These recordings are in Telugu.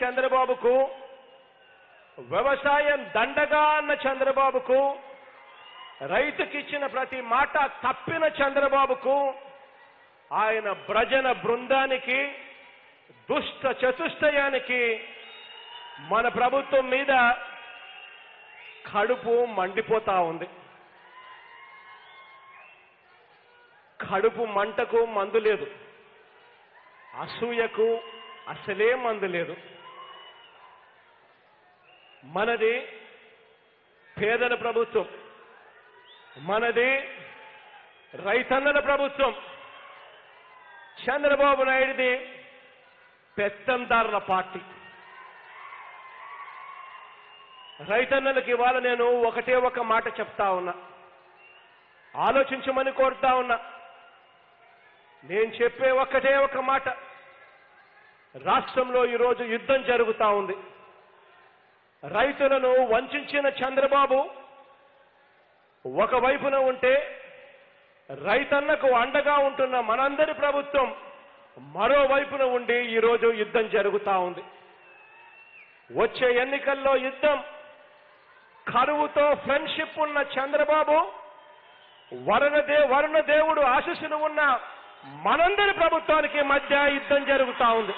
చంద్రబాబుకు వ్యవసాయం దండగా అన్న చంద్రబాబుకు రైతుకిచ్చిన ప్రతి మాట తప్పిన చంద్రబాబుకు ఆయన భ్రజన బృందానికి దుష్ట చతుష్టయానికి మన ప్రభుత్వం మీద కడుపు మండిపోతా ఉంది కడుపు మంటకు మందు లేదు అసూయకు అసలే మందు లేదు మనది పేదల ప్రభుత్వం మనది రైతన్నల ప్రభుత్వం చంద్రబాబు నాయుడిది పెత్తందారుల పార్టీ రైతన్నలకి ఇవాళ నేను ఒకటే ఒక మాట చెప్తా ఉన్నా ఆలోచించమని కోరుతా ఉన్నా నేను చెప్పే ఒక్కటే ఒక మాట రాష్ట్రంలో ఈరోజు యుద్ధం జరుగుతా ఉంది రైతులను వంచిన చంద్రబాబు ఒకవైపున ఉంటే రైతన్నకు అండగా ఉంటున్న మనందరి ప్రభుత్వం మరోవైపున ఉండి ఈరోజు యుద్ధం జరుగుతా ఉంది వచ్చే ఎన్నికల్లో యుద్ధం కరువుతో ఫ్రెండ్షిప్ ఉన్న చంద్రబాబు వరుణదే వరుణ దేవుడు ఆశీస్సులు ఉన్న మనందరి ప్రభుత్వానికి మధ్య యుద్ధం జరుగుతా ఉంది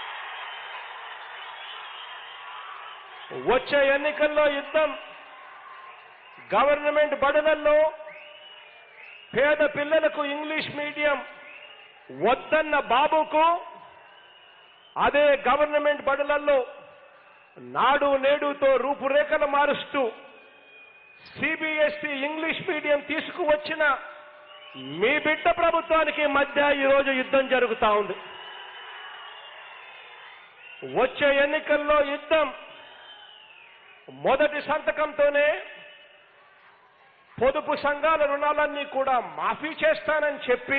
వచ్చే ఎన్నికల్లో యుద్ధం గవర్నమెంట్ బడులలో పేద పిల్లలకు ఇంగ్లీష్ మీడియం వద్దన్న బాబుకు అదే గవర్నమెంట్ బడులలో నాడు నేడుతో రూపురేఖలు మారుస్తూ సిబిఎస్ఈ ఇంగ్లీష్ మీడియం తీసుకువచ్చిన మీ బిడ్డ ప్రభుత్వానికి మధ్య ఈరోజు యుద్ధం జరుగుతా ఉంది వచ్చే ఎన్నికల్లో యుద్ధం మొదటి సంతకంతోనే పొదుపు సంఘాల రుణాలన్నీ కూడా మాఫీ చేస్తానని చెప్పి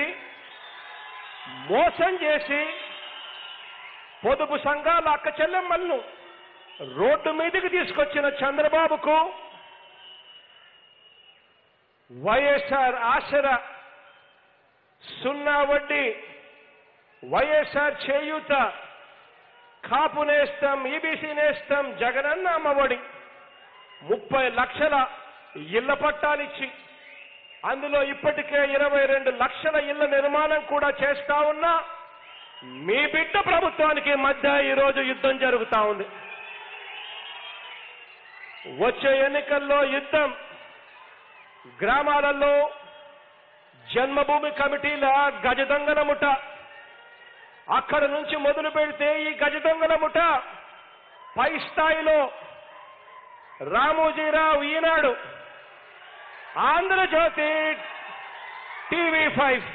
మోసం చేసి పొదుపు సంఘాల అక్క చెల్లెమ్మలను రోడ్డు మీదకి తీసుకొచ్చిన చంద్రబాబుకు వైఎస్ఆర్ ఆసరా సున్నా వడ్డీ వైఎస్ఆర్ చేయూత కాపు నేస్తం ఈబీసీ నేస్తం జగనన్న అమ్మఒడి ముప్పై లక్షల ఇళ్ల పట్టాలిచ్చి అందులో ఇప్పటికే ఇరవై రెండు లక్షల ఇళ్ల నిర్మాణం కూడా చేస్తా ఉన్నా మీ బిడ్డ ప్రభుత్వానికి మధ్య ఈరోజు యుద్ధం జరుగుతా ఉంది వచ్చే ఎన్నికల్లో యుద్ధం గ్రామాలలో జన్మభూమి కమిటీల గజ దొంగల ముఠ అక్కడ నుంచి మొదలు పెడితే ఈ గజ దొంగల ముఠ పై స్థాయిలో రామోజీరావు ఈనాడు ఆంధ్రజ్యోతి టీవీ ఫైవ్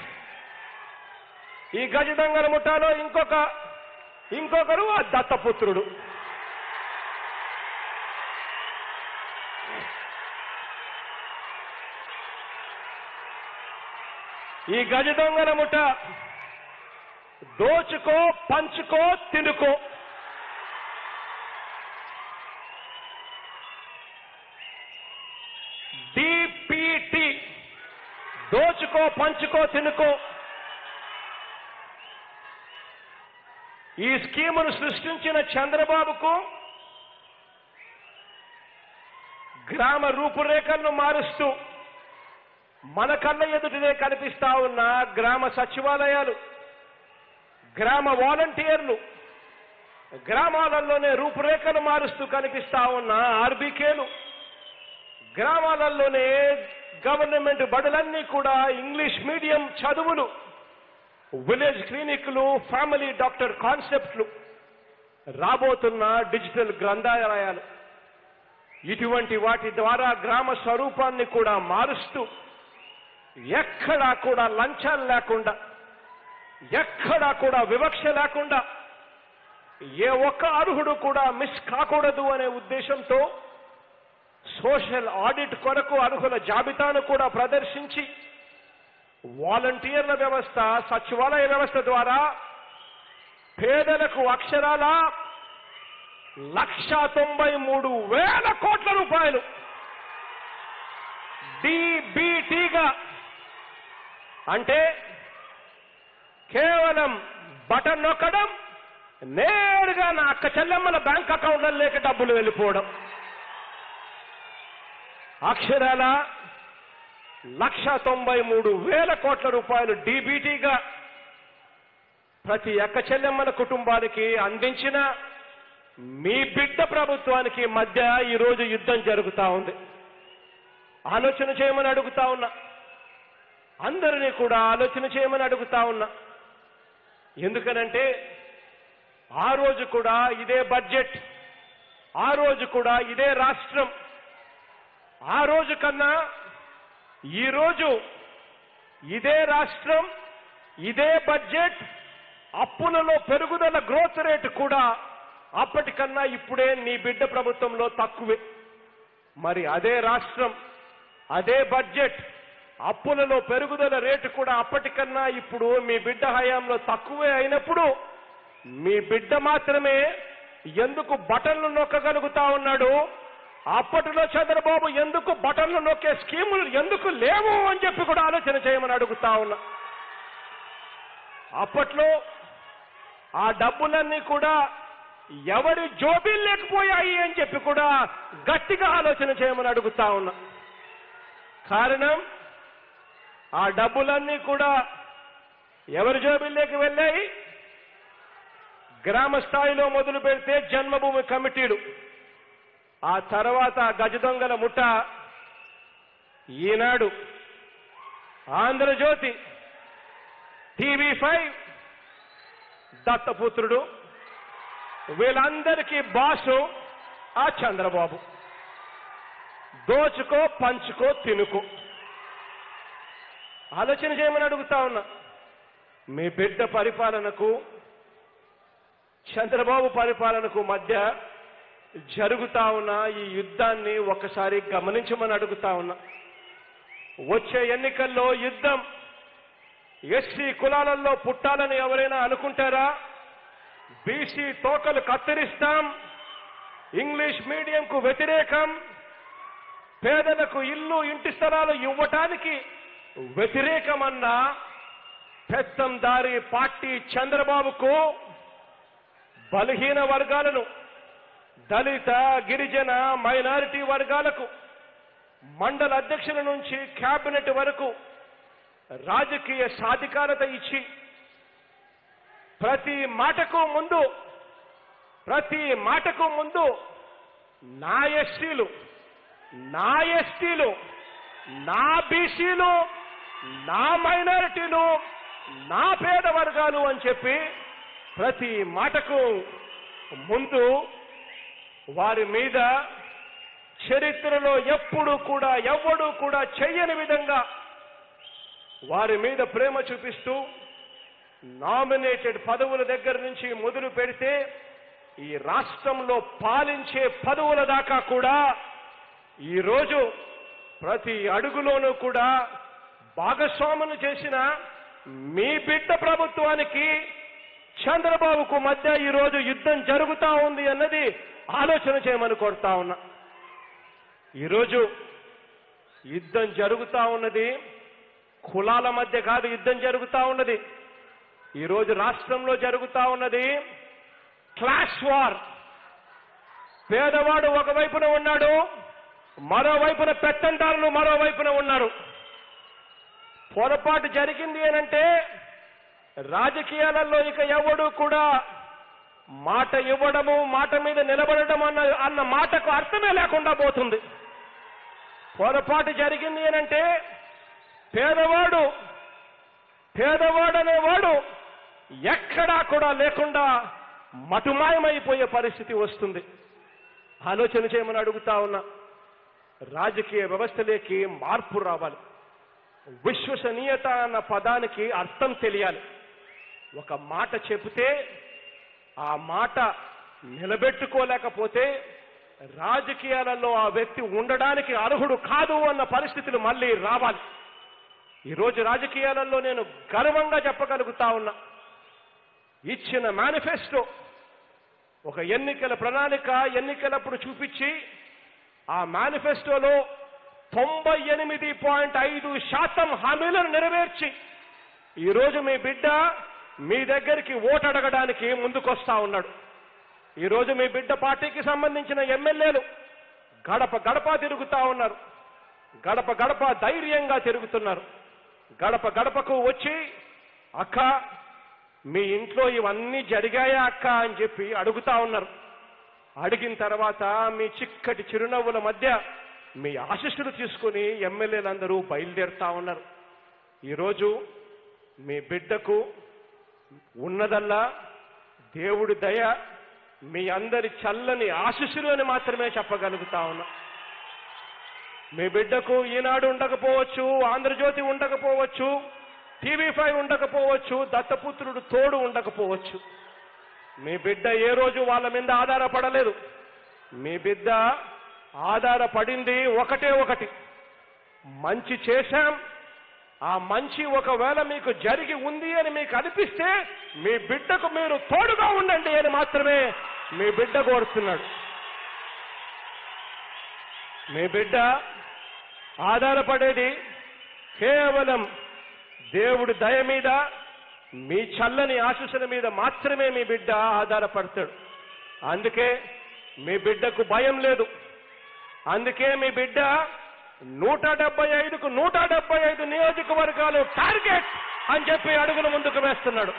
ఈ గజ దొంగల ముఠాలో ఇంకొక ఇంకొకరు ఆ దత్తపుత్రుడు ఈ గజ దొంగల ముఠ దోచుకో పంచుకో తినుకో డిపిటి దోచుకో పంచుకో తినుకో ఈ స్కీమును సృష్టించిన చంద్రబాబుకు గ్రామ రూపురేఖలను మారుస్తూ మన కళ్ళ ఎదుటనే కనిపిస్తా ఉన్న గ్రామ సచివాలయాలు గ్రామ వాలంటీర్లు గ్రామాలలోనే రూపురేఖలు మారుస్తూ కనిపిస్తా ఉన్న ఆర్బీకేలు గ్రామాలలోనే గవర్నమెంట్ బడులన్నీ కూడా ఇంగ్లీష్ మీడియం చదువులు విలేజ్ క్లినిక్లు ఫ్యామిలీ డాక్టర్ కాన్సెప్ట్లు రాబోతున్న డిజిటల్ గ్రంథాలయాలు ఇటువంటి వాటి ద్వారా గ్రామ స్వరూపాన్ని కూడా మారుస్తూ ఎక్కడా కూడా లంచాలు లేకుండా ఎక్కడా కూడా వివక్ష లేకుండా ఏ ఒక్క అర్హుడు కూడా మిస్ కాకూడదు అనే ఉద్దేశంతో సోషల్ ఆడిట్ కొరకు అర్హుల జాబితాను కూడా ప్రదర్శించి వాలంటీర్ల వ్యవస్థ సచివాలయ వ్యవస్థ ద్వారా పేదలకు అక్షరాల లక్ష తొంభై మూడు వేల కోట్ల రూపాయలు డిబిటిగా అంటే కేవలం బటన్ నొక్కడం నేరుగా నా అక్క చెల్లెమ్మల బ్యాంక్ అకౌంట్ల లేక డబ్బులు వెళ్ళిపోవడం అక్షరాల లక్ష తొంభై మూడు వేల కోట్ల రూపాయలు డీబీటీగా ప్రతి అక్క చెల్లెమ్మల కుటుంబానికి అందించిన మీ బిడ్డ ప్రభుత్వానికి మధ్య ఈరోజు యుద్ధం జరుగుతా ఉంది ఆలోచన చేయమని అడుగుతా ఉన్నా అందరినీ కూడా ఆలోచన చేయమని అడుగుతా ఉన్నా ఎందుకనంటే ఆ రోజు కూడా ఇదే బడ్జెట్ ఆ రోజు కూడా ఇదే రాష్ట్రం ఆ రోజు కన్నా ఈ రోజు ఇదే రాష్ట్రం ఇదే బడ్జెట్ అప్పులలో పెరుగుదల గ్రోత్ రేటు కూడా అప్పటికన్నా ఇప్పుడే నీ బిడ్డ ప్రభుత్వంలో తక్కువే మరి అదే రాష్ట్రం అదే బడ్జెట్ అప్పులలో పెరుగుదల రేటు కూడా అప్పటికన్నా ఇప్పుడు మీ బిడ్డ హయాంలో తక్కువే అయినప్పుడు మీ బిడ్డ మాత్రమే ఎందుకు బటన్లు నొక్కగలుగుతా ఉన్నాడు అప్పటిలో చంద్రబాబు ఎందుకు బటన్లు నొక్కే స్కీములు ఎందుకు లేవు అని చెప్పి కూడా ఆలోచన చేయమని అడుగుతా ఉన్నా అప్పట్లో ఆ డబ్బులన్నీ కూడా ఎవరి జోబీలు లేకపోయాయి అని చెప్పి కూడా గట్టిగా ఆలోచన చేయమని అడుగుతా ఉన్నా కారణం ఆ డబ్బులన్నీ కూడా ఎవరి జోబీల్లోకి వెళ్ళాయి గ్రామ స్థాయిలో మొదలు పెడితే జన్మభూమి కమిటీలు ఆ తర్వాత గజ దొంగల ముఠ ఈనాడు ఆంధ్రజ్యోతి టీవీ ఫైవ్ దత్తపుత్రుడు వీళ్ళందరికీ బాసు ఆ చంద్రబాబు దోచుకో పంచుకో తినుకో ఆలోచన చేయమని అడుగుతా ఉన్నా మీ బిడ్డ పరిపాలనకు చంద్రబాబు పరిపాలనకు మధ్య జరుగుతా ఉన్న ఈ యుద్ధాన్ని ఒకసారి గమనించమని అడుగుతా ఉన్నా వచ్చే ఎన్నికల్లో యుద్ధం ఎస్సీ కులాలలో పుట్టాలని ఎవరైనా అనుకుంటారా బీసీ తోకలు కత్తిరిస్తాం ఇంగ్లీష్ మీడియంకు వ్యతిరేకం పేదలకు ఇల్లు ఇంటి స్థలాలు ఇవ్వటానికి వ్యతిరేకమన్న పెత్తందారి పార్టీ చంద్రబాబుకు బలహీన వర్గాలను దళిత గిరిజన మైనారిటీ వర్గాలకు మండల అధ్యక్షుల నుంచి క్యాబినెట్ వరకు రాజకీయ సాధికారత ఇచ్చి ప్రతి మాటకు ముందు ప్రతి మాటకు ముందు నా ఎస్టీలు నా ఎస్టీలు నా బీసీలు నా మైనారిటీలు నా పేద వర్గాలు అని చెప్పి ప్రతి మాటకు ముందు వారి మీద చరిత్రలో ఎప్పుడు కూడా ఎవ్వడూ కూడా చెయ్యని విధంగా వారి మీద ప్రేమ చూపిస్తూ నామినేటెడ్ పదవుల దగ్గర నుంచి మొదలు పెడితే ఈ రాష్ట్రంలో పాలించే పదవుల దాకా కూడా ఈరోజు ప్రతి అడుగులోనూ కూడా భాగస్వాములు చేసిన మీ బిడ్డ ప్రభుత్వానికి చంద్రబాబుకు మధ్య ఈరోజు యుద్ధం జరుగుతా ఉంది అన్నది ఆలోచన చేయమని కోరుతా ఉన్నా ఈరోజు యుద్ధం జరుగుతా ఉన్నది కులాల మధ్య కాదు యుద్ధం జరుగుతా ఉన్నది ఈరోజు రాష్ట్రంలో జరుగుతా ఉన్నది క్లాష్ వార్ పేదవాడు ఒకవైపున ఉన్నాడు మరోవైపున పెత్తందారులు మరోవైపున ఉన్నారు పొరపాటు జరిగింది అనంటే రాజకీయాలలో ఇక ఎవడు కూడా మాట ఇవ్వడము మాట మీద నిలబడడం అన్న అన్న మాటకు అర్థమే లేకుండా పోతుంది పొరపాటు జరిగింది అనంటే పేదవాడు పేదవాడు అనేవాడు ఎక్కడా కూడా లేకుండా మటుమాయమైపోయే పరిస్థితి వస్తుంది ఆలోచన చేయమని అడుగుతా ఉన్నా రాజకీయ వ్యవస్థలోకి మార్పు రావాలి విశ్వసనీయత అన్న పదానికి అర్థం తెలియాలి ఒక మాట చెబితే ఆ మాట నిలబెట్టుకోలేకపోతే రాజకీయాలలో ఆ వ్యక్తి ఉండడానికి అర్హుడు కాదు అన్న పరిస్థితులు మళ్ళీ రావాలి ఈరోజు రాజకీయాలలో నేను గర్వంగా చెప్పగలుగుతా ఉన్నా ఇచ్చిన మేనిఫెస్టో ఒక ఎన్నికల ప్రణాళిక ఎన్నికలప్పుడు చూపించి ఆ మేనిఫెస్టోలో తొంభై ఎనిమిది పాయింట్ ఐదు శాతం హామీలను నెరవేర్చి ఈరోజు మీ బిడ్డ మీ దగ్గరికి ఓటు అడగడానికి ముందుకొస్తా ఉన్నాడు ఈరోజు మీ బిడ్డ పార్టీకి సంబంధించిన ఎమ్మెల్యేలు గడప గడప తిరుగుతా ఉన్నారు గడప గడప ధైర్యంగా తిరుగుతున్నారు గడప గడపకు వచ్చి అక్క మీ ఇంట్లో ఇవన్నీ జరిగాయా అక్క అని చెప్పి అడుగుతా ఉన్నారు అడిగిన తర్వాత మీ చిక్కటి చిరునవ్వుల మధ్య మీ ఆశిస్సులు తీసుకుని ఎమ్మెల్యేలందరూ బయలుదేరుతా ఉన్నారు ఈరోజు మీ బిడ్డకు ఉన్నదల్లా దేవుడి దయ మీ అందరి చల్లని ఆశిస్సులు అని మాత్రమే చెప్పగలుగుతా ఉన్నా మీ బిడ్డకు ఈనాడు ఉండకపోవచ్చు ఆంధ్రజ్యోతి ఉండకపోవచ్చు టీవీ ఫైవ్ ఉండకపోవచ్చు దత్తపుత్రుడు తోడు ఉండకపోవచ్చు మీ బిడ్డ ఏ రోజు వాళ్ళ మీద ఆధారపడలేదు మీ బిడ్డ ఆధారపడింది ఒకటే ఒకటి మంచి చేశాం ఆ మంచి ఒకవేళ మీకు జరిగి ఉంది అని మీకు అనిపిస్తే మీ బిడ్డకు మీరు తోడుగా ఉండండి అని మాత్రమే మీ బిడ్డ కోరుతున్నాడు మీ బిడ్డ ఆధారపడేది కేవలం దేవుడి దయ మీద మీ చల్లని ఆశీస్సుల మీద మాత్రమే మీ బిడ్డ ఆధారపడతాడు అందుకే మీ బిడ్డకు భయం లేదు అందుకే మీ బిడ్డ నూట డెబ్బై ఐదుకు నూట డెబ్బై ఐదు నియోజకవర్గాలు టార్గెట్ అని చెప్పి అడుగులు ముందుకు వేస్తున్నాడు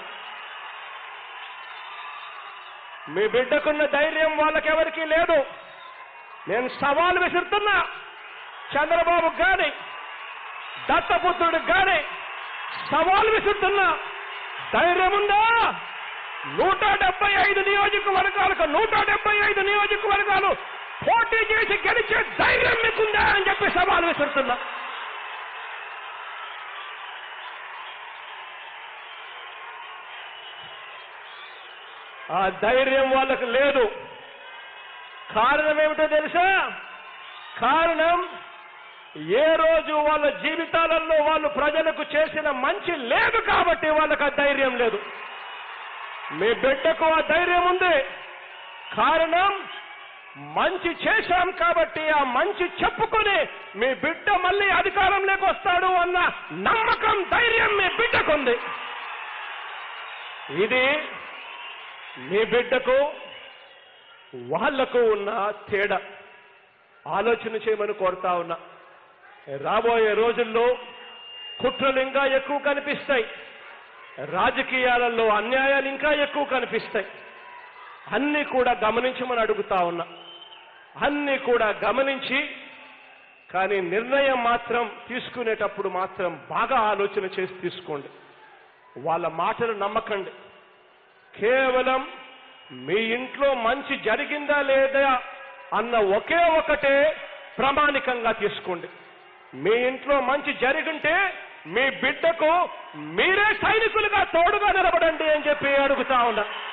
మీ బిడ్డకున్న ధైర్యం వాళ్ళకెవరికీ లేదు నేను సవాల్ విసురుతున్నా చంద్రబాబు గాని దత్తపుత్రుడికి గాని సవాల్ విసురుతున్నా ధైర్యం ఉందా నూట డెబ్బై ఐదు నియోజకవర్గాలకు నూట డెబ్బై ఐదు నియోజకవర్గాలు పోటీ చేసి గెలిచే ధైర్యం మీకుందా అని చెప్పి సవాల్ విసురుతున్నా ఆ ధైర్యం వాళ్ళకు లేదు కారణం ఏమిటో తెలుసా కారణం ఏ రోజు వాళ్ళ జీవితాలలో వాళ్ళు ప్రజలకు చేసిన మంచి లేదు కాబట్టి వాళ్ళకి ఆ ధైర్యం లేదు మీ బిడ్డకు ఆ ధైర్యం ఉంది కారణం మంచి చేశాం కాబట్టి ఆ మంచి చెప్పుకొని మీ బిడ్డ మళ్ళీ అధికారంలోకి వస్తాడు అన్న నమ్మకం ధైర్యం మీ బిడ్డకుంది ఇది మీ బిడ్డకు వాళ్లకు ఉన్న తేడా ఆలోచన చేయమని కోరుతా ఉన్నా రాబోయే రోజుల్లో కుట్రలు ఇంకా ఎక్కువ కనిపిస్తాయి రాజకీయాలలో అన్యాయాలు ఇంకా ఎక్కువ కనిపిస్తాయి అన్ని కూడా గమనించమని అడుగుతా ఉన్నా అన్ని కూడా గమనించి కానీ నిర్ణయం మాత్రం తీసుకునేటప్పుడు మాత్రం బాగా ఆలోచన చేసి తీసుకోండి వాళ్ళ మాటలు నమ్మకండి కేవలం మీ ఇంట్లో మంచి జరిగిందా లేదా అన్న ఒకే ఒకటే ప్రామాణికంగా తీసుకోండి మీ ఇంట్లో మంచి జరిగింటే మీ బిడ్డకు మీరే సైనికులుగా తోడుగా నిలబడండి అని చెప్పి అడుగుతా ఉన్నా